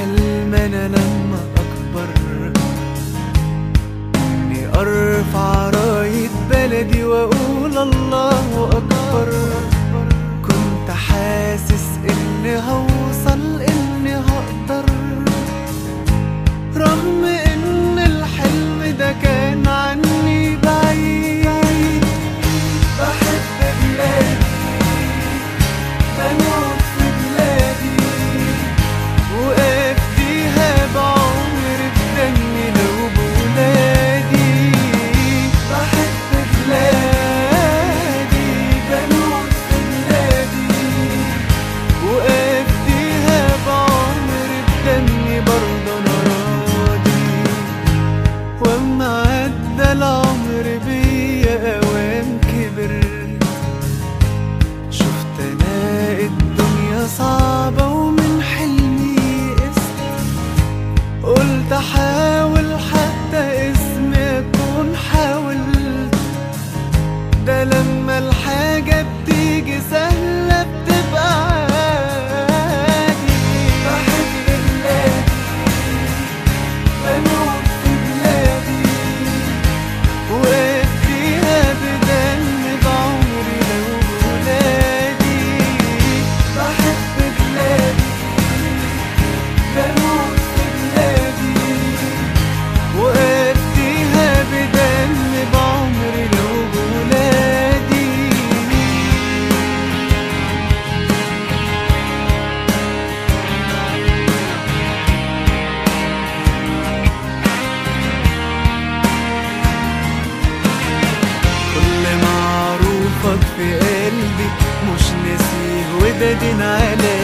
حلم انا لما اكبر اني ارفع راية بلدي واقول الله اكبر كنت حاسس اني هوصل اني هقدر رغم ان الحلم ده كان عني بعيد بحب بلادي بموت في بلادي وأفديها بعمر بدمي لو بولادي بحب بلادي بموت في بلادي وأفديها بعمر بدمي برضه أنا راضي وأما عدى العمر بيا أوام كبرت شفت انا الدنيا صعبة ومن حلمي يئست قلت احاول حتى اسمي اكون حاولت ده لما الحاجة بتيجي سهلة بتبقى عادي بحب بلادي بموت في بلادي وأديها بدم بعمري لو ولادي بحب بلادي بموت في بلادي وأديها بدم بعمري لو ولادي كل معروفك في قلبي مش ناسيه وده دين عليا